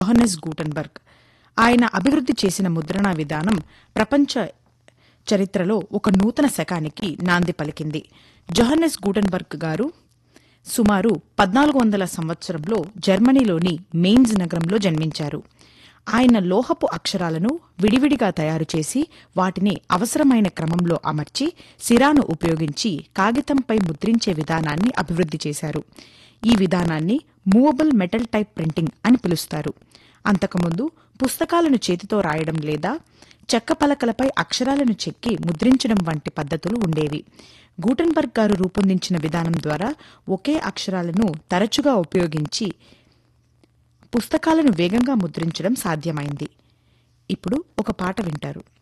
జోహన్నెస్ Gutenberg ఆయన అభివృద్ది చేసిన ముద్రణా విధానం ప్రపంచ చరిత్రలో ఒక నూతన శకానికి నాంది పలికింది జోహన్నెస్ గూటన్బర్గ్ గారు సుమారు పద్నాలుగు వందల సంవత్సరంలో జర్మనీలోని మెయిన్స్ నగరంలో జన్మించారు ఆయన లోహపు అక్షరాలను విడివిడిగా తయారు చేసి వాటిని అవసరమైన క్రమంలో అమర్చి సిరాను ఉపయోగించి కాగితంపై ముద్రించే విధానాన్ని అభివృద్ది చేశారు ఈ విధానాన్ని మూవబుల్ మెటల్ టైప్ ప్రింటింగ్ అని పిలుస్తారు అంతకుముందు పుస్తకాలను చేతితో రాయడం లేదా చెక్క పలకలపై అక్షరాలను చెక్కి ముద్రించడం వంటి పద్ధతులు ఉండేవి గూటన్బర్గ్ గారు రూపొందించిన విధానం ద్వారా ఒకే అక్షరాలను తరచుగా ఉపయోగించి పుస్తకాలను వేగంగా ముద్రించడం సాధ్యమైంది ఇప్పుడు ఒక పాట వింటారు